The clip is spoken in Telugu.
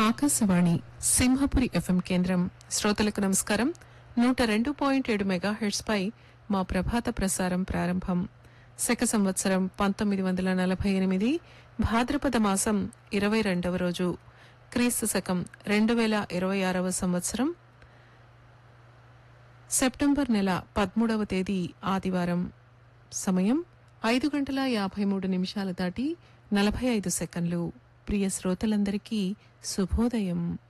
ఆకాశవాణి సింహపురి ఎఫ్ఎం కేంద్రం శ్రోతలకు నమస్కారం నూట రెండు పాయింట్ ఏడు మెగాహెర్ట్స్ పై మా ప్రభాత ప్రసారం ప్రారంభం శక సంవత్సరం పంతొమ్మిది వందల నలభై ఎనిమిది భాద్రపద మాసం ఇరవై రెండవ రోజు క్రీస్తు శకం రెండు వేల ఇరవై ఆరవ సంవత్సరం సెప్టెంబర్ నెల పదమూడవ తేదీ ఆదివారం సమయం ఐదు గంటల యాభై మూడు నిమిషాలు దాటి నలభై ఐదు సెకండ్లు ప్రియ శ్రోతలందరికీ శుభోదయం